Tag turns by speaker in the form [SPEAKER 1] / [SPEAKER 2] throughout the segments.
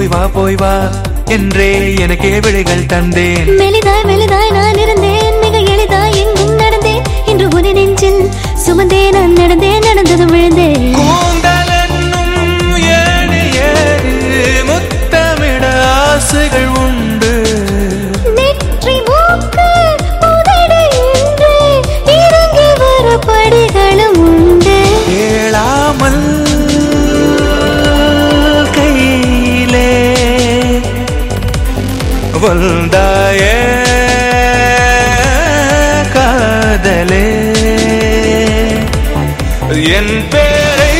[SPEAKER 1] போய் வா போய் வா என்றே எனக்கே விழிகள் தந்தேன்
[SPEAKER 2] மெலிதாய் மெலிதாய் நான் இருந்தேன் மிக எளிதாய் எங்கும் நடந்தேன் இன்று உன நெஞ்சில் சுமந்தே நான் நடந்தேன் நடந்ததும் விழுந்தேன்
[SPEAKER 1] கூந்தலென்னும் ஏணி ஏறி முத்தமிட ஆசைகள் உண்டு
[SPEAKER 2] நெற்றி மூக்கு உதடு என்று இறங்கி வர படிகளும் உண்டு
[SPEAKER 1] கேளாமல் கையிலே வந்தாயே காதலே என் பேரை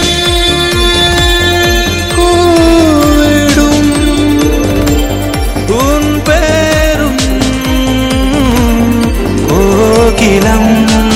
[SPEAKER 1] கூவிடும் உன் பேரும் கோகிலம்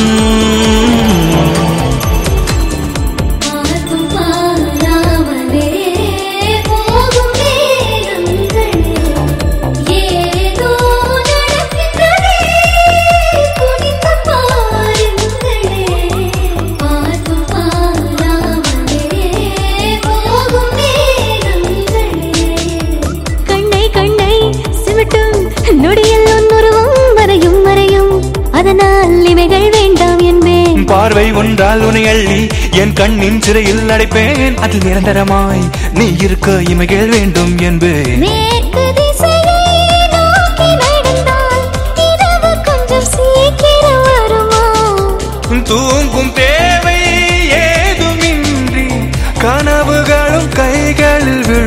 [SPEAKER 2] பார்த்தும் பாராமலே போகும் நேரங்களே ஏதோ நடக்கின்றதே குனிந்து பாருங்களே பார்த்தும் பாராமலே போகும் நேரங்களே கண்ணை கண்ணை சிமிட்டும் நொடியில் உன் உருவம் வரையும் வரையும் அதனால் இவைகள் வேண்டாம் என்பேன்
[SPEAKER 1] பார்வை ஒன்றால் உன்னை அள்ளி என் கண்ணின் சிறையில் அடைப்பேன் அதில் நிரந்தரமாய் நீ இருக்க இமைகள் வேண்டும் என்பேன்
[SPEAKER 2] மேற்கு திசையை நோக்கி நடந்தால் இரவு கொஞ்சம் சீக்கிரம் வருமா
[SPEAKER 1] தூங்கும் தேவை ஏதுமின்றி கனவுகளும் கைகளில் விழும்